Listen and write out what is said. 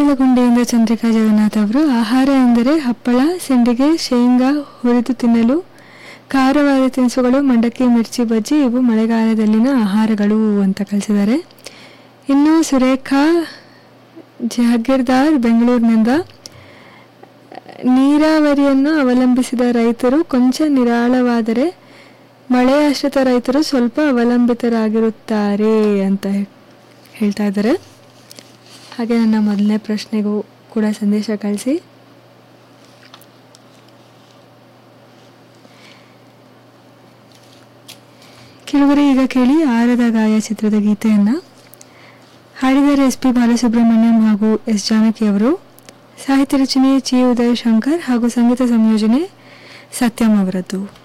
ಆನೇಲಗುಂಡೆಯಿಂದ ಚಂದ್ರಿಕಾ ಜಗನ್ನಾಥ್ ಅವರು ಆಹಾರ ಎಂದರೆ ಹಪ್ಪಳ ಸೆಂಡಿಗೆ ಶೇಂಗಾ ಹುರಿದು ತಿನ್ನಲು ಖಾರವಾದ ತಿನಿಸುಗಳು ಮಂಡಕ್ಕಿ ಮಿರ್ಚಿ ಬಜ್ಜಿ ಇವು ಮಳೆಗಾಲದಲ್ಲಿನ ಆಹಾರಗಳು ಅಂತ ಕಳಿಸಿದ್ದಾರೆ ಇನ್ನು ಸುರೇಖಾ ಜಹಾಗೀರ್ದಾರ್ ಬೆಂಗಳೂರಿನಿಂದ ನೀರಾವರಿಯನ್ನು ಅವಲಂಬಿಸಿದ ರೈತರು ಕೊಂಚ ನಿರಾಳವಾದರೆ ಮಳೆಯಾಶ್ರಿತ ರೈತರು ಸ್ವಲ್ಪ ಅವಲಂಬಿತರಾಗಿರುತ್ತಾರೆ ಅಂತ ಹೇಳ್ತಾ ಇದ್ದಾರೆ ಹಾಗೆ ನನ್ನ ಮೊದಲನೇ ಪ್ರಶ್ನೆಗೂ ಕೂಡ ಸಂದೇಶ ಕಳಿಸಿ ಕೆಲವರು ಈಗ ಕೇಳಿ ಆರದ ಗಾಯ ಚಿತ್ರದ ಗೀತೆಯನ್ನು ಹಾಡಿದರೆ ಎಸ್ ಪಿ ಬಾಲಸುಬ್ರಹ್ಮಣ್ಯಂ ಹಾಗೂ ಎಸ್ ಜಾನಕಿ ಅವರು ಸಾಹಿತ್ಯ ರಚನೆ ಚಿ ಉದಯ್ ಶಂಕರ್ ಹಾಗೂ ಸಂಗೀತ ಸಂಯೋಜನೆ ಸತ್ಯಂ ಅವರದ್ದು